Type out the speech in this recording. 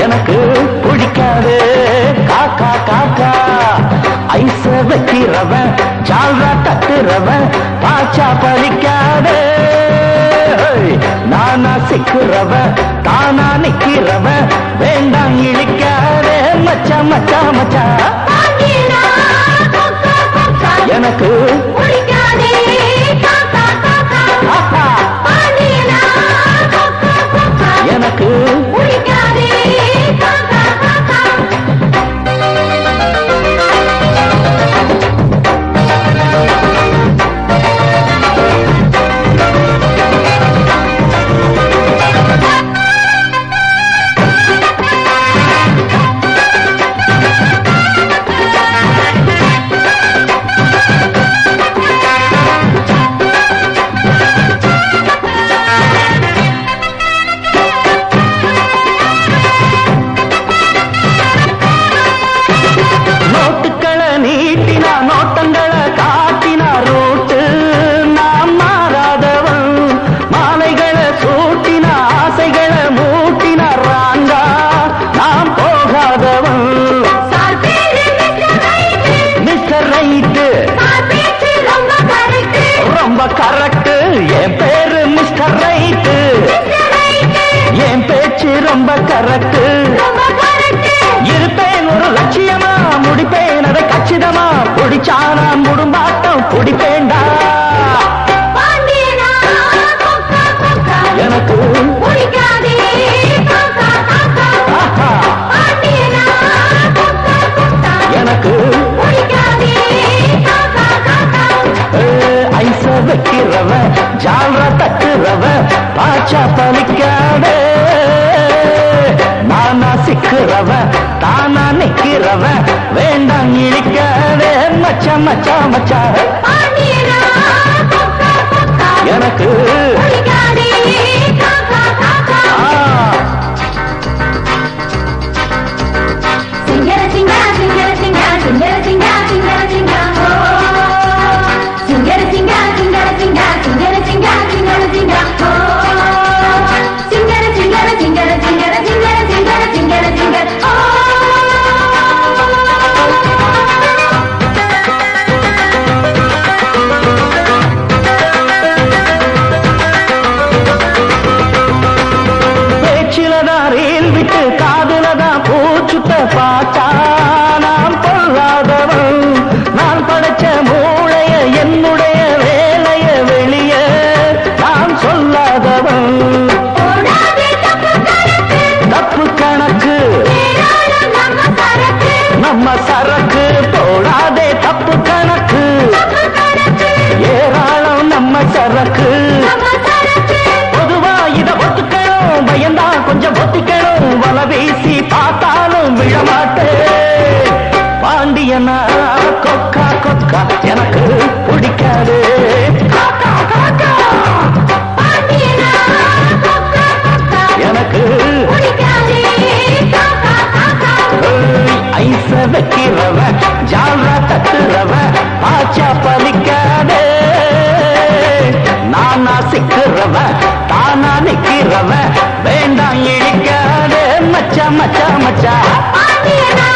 எனக்கு பிடிக்காது காக்கா காக்கா ஐச வைக்கிறவன் ஜால்ரா தட்டுறவன் பாச்சா பழிக்காது நானா சிக்கிறவன் தானா நிக்கிறவன் வேண்டாம் இழிக்காதே மச்சா மச்சா மச்சா பாண்டியனா கொக்கா கொக்கா எனக்கு பிடிக்காதே காக்கா காக்கா ஆஹா, பாண்டியனா கொக்கா கொக்கா எனக்கு பிடிக்காதே காக்கா காக்கா நோட்டுக்களை நீட்டினா நோட்டங்களை காட்டினா ரூட்டு நாம் மாறாதவன் மாலைகளை சூட்டினா ஆசைகளை மூட்டினா ராங்கா நாம் போகாதவன் சார் பேரு mister right mister right sir பேச்சு ரொம்ப கரெக்டு ரொம்ப கரெக்ட் என் பேரு மிஸ்டர் ரைட்டு மிஸ்டர் ரைட்டு என் பேச்சு ரொம்ப கரெக்ட் ரொம்ப கரெக்டு இருப்பேன் ஒரு லட்சியமா முடிப்பேன் அதை கச்சிதமா பிடிச்சா நான் முடும்பாட்டம் பிடிப்பேண்டா பாண்டியனா கொக்கா கொக்கா எனக்கு பிடிக்காதே காக்கா காக்கா ஆஹா, பாண்டியனா கொக்கா கொக்கா எனக்கு பிடிக்காதே காக்கா காக்கா ஏ, ஐச வைக்கிறவ ஜால்ரா தட்டுறவ பாச்சா பலிக்காதே நானா சிக்கிறவ தானா நிக்கிறவ வேண்டாம் இழிக்காதே மச்சா மச்சா மச்சா பாண்டியனா கொக்கா கொக்கா எனக்கு பிடிக்காதே காக்கா காக்கா ஆ, சிங்கர சிங்கர சிங்கர சிங்கர சிங்கர சிங்கர சிங்கர சிங்கர ஓ சிங்கர சிங்கர சிங்கர சிங்கர சிங்கர சிங்கர சிங்கர சிங்கர ஓ சிங்கர சிங்கர சிங்கர சிங்கர சிங்கர சிங்கர சிங்கர சிங்கர ஓ பேச்சிலதான் ரீல் விட்டு காதுலதான் பூச்சுத்த பார்த்தா நான் பொல்லாதவன் நான் படைச்ச மூளைய என்னுடைய வேலைய வெளிய நான் சொல்லாதவன் ஓடாதே தப்பு கணக்கு தப்பு கணக்கு ஏராளம் நம்ம சரக்கு நம்ம சரக்கு போடாதே தப்பு கணக்கு தப்பு கணக்கு ஏராளம் நம்ம சரக்கு நம்ம சரக்கு பொதுவா இத ஒத்துக்கணும் பயந்தா கொஞ்சம் ஒத்திக்கணும் வல வீசி பார்த்தாலும் விழமாட்டேன் பாண்டியனா கொக்கா கொக்கா எனக்கு பிடிக்காது காக்கா, காக்கா. பாண்டியனா கொக்கா கொக்கா எனக்கு பிடிக்காதே காக்கா காக்கா ஏய், ஐச வைக்கிறவ ஜால்ரா தட்டுறவ பாச்சா பலிக்காதே நானா சிக்கிறவ தானா நிக்கிறவ வேண்டாம் இழிக்காதே மச்சா மச்சா மச்சா பாண்டியனா